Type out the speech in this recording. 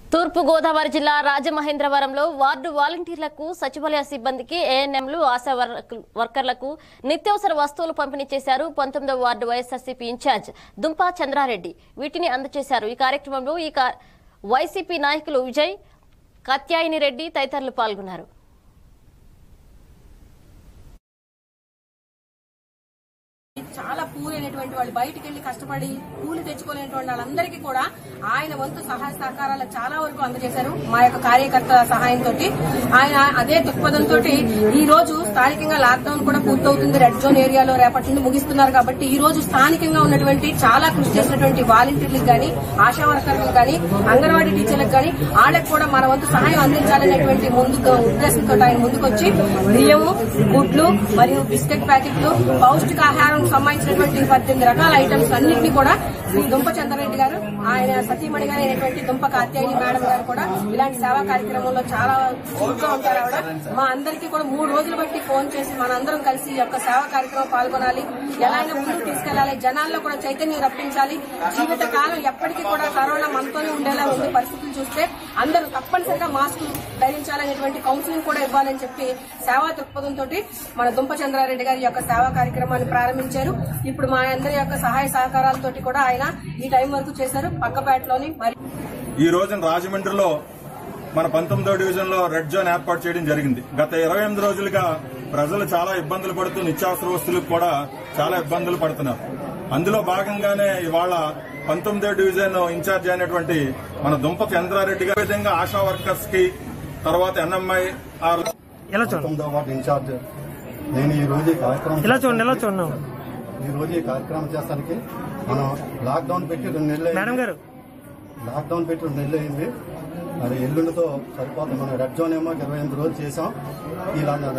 తూర్పు గోదావరి జిల్లా రాజమహేంద్రవరంలో వార్డు వాలంటీర్లకు సచివాలయ సిబ్బందికి ఏఎన్ఎంలు ఆశా వర్క- వర్కర్లకు నిత్యావసర వస్తువులు పంపిణీ చేశారు పంతొమ్మిదవ ward YSRCP in charge Dumpa Chandrareddy వీటిని అందజేశారు ఈ కార్యక్రమంలో ఈ కా- వైసీపీ నాయకులు విజయ్ కత్యాయిని రెడ్డి తదితరులు పాల్గొన్నారు చాలా పూర్ అయినటువంటి వాళ్ళు బయటికి వెళ్లి కష్టపడి పూలు తెచ్చుకోలేనటువంటి వాళ్ళందరికీ కూడా ఆయన వంతు సహాయ సహకారాలు చాలా వరకు అందజేశారు మా యొక్క కార్యకర్త సహాయంతో ఆయన అదే దృక్పథంతో ఈ రోజు స్థానికంగా లాక్డౌన్ కూడా పూర్తవుతుంది రెడ్ జోన్ ఏరియాలో రేపటి నుండి ముగిస్తున్నారు కాబట్టి ఈ రోజు స్థానికంగా ఉన్నటువంటి చాలా కృషి చేసినటువంటి వాలంటీర్లకు గాని ఆశా వర్కర్లకు గాని అంగన్వాడీ టీచర్లకు గాని వాళ్ళకి కూడా మన వంతు సహాయం అందించాలనేటువంటి ముందు ఉద్దేశంతో ఆయన ముందుకొచ్చి బియ్యము గుడ్లు మరియు బిస్కెట్ ప్యాకెట్లు పౌష్టికాహారం సంబంధించినటువంటి పద్దెనిమిది రకాల ఐటమ్స్ అన్నింటినీ కూడా శ్రీ దుంప చంద్రరెడ్డి గారు ఆయన సతీమణి గారు అయినటువంటి దుంప కాత్యాయని మేడం గారు కూడా ఇలాంటి సేవా కార్యక్రమంలో చాలా చురుగ్గా ఉంటారు ఆవిడ మా అందరికీ కూడా మూడు రోజులు బట్టి ఫోన్ చేసి మనందరం కలిసి ఈ యొక్క సేవా కార్యక్రమం పాల్గొనాలి ఎలా అయినా ముందుకు తీసుకెళ్లాలి జనాల్లో కూడా చైతన్యం రప్పించాలి జీవిత కాలం ఎప్పటికీ కూడా కరోనా మనతోనే ఉండేలా ఉంది పరిస్థితులు చూస్తే అందరూ తప్పనిసరిగా మాస్కులు ధరించాలనేటువంటి కౌన్సిలింగ్ కూడా ఇవ్వాలని చెప్పి సేవా దృక్పథంతో మన దుంప చంద్రారెడ్డి గారి యొక్క సేవా కార్యక్రమాన్ని ప్రారంభించారు ఇప్పుడు మా అందరి యొక్క సహాయ సహకారాలతోటి కూడా ఆయన ఈ టైం వరకు చేశారు పక్కపేటలోని మరి ఈ రోజున రాజమండ్రిలో మన పంతొమ్మిదో డివిజన్ లో రెడ్ జోన్ ఏర్పాటు చేయడం జరిగింది గత ఇరవై ఎనిమిది రోజులుగా ప్రజలు చాలా ఇబ్బందులు పడుతూ నిత్యావసర వస్తువులకు కూడా చాలా ఇబ్బందులు పడుతున్నారు అందులో భాగంగానే ఇవాళ పంతొమ్మిదో డివిజన్ ఇన్ఛార్జ్ అయినటువంటి మన దుంప చంద్రారెడ్డి గారి విధంగా ఆశా వర్కర్స్ కి తర్వాత ఎన్ఎంఐ ఆర్ ఎలా చూడండి పంతొమ్మిదో వార్డు ఇన్ఛార్జ్ నేను ఈ రోజు ఈ కార్యక్రమం ఎలా చూడండి ఎలా చూడండి ఈ రోజు ఈ కార్యక్రమం చేస్తానికి మనం లాక్డౌన్ పెట్టి రెండు నెలలు మేడం అయింది. గారు లాక్డౌన్ పెట్టి రెండు నెలలు అయింది మరి ఎల్లుండితో సరిపోతుంది మనం రెడ్ జోన్ ఏమో ఇరవై ఎనిమిది రోజులు చేసాం ఇలా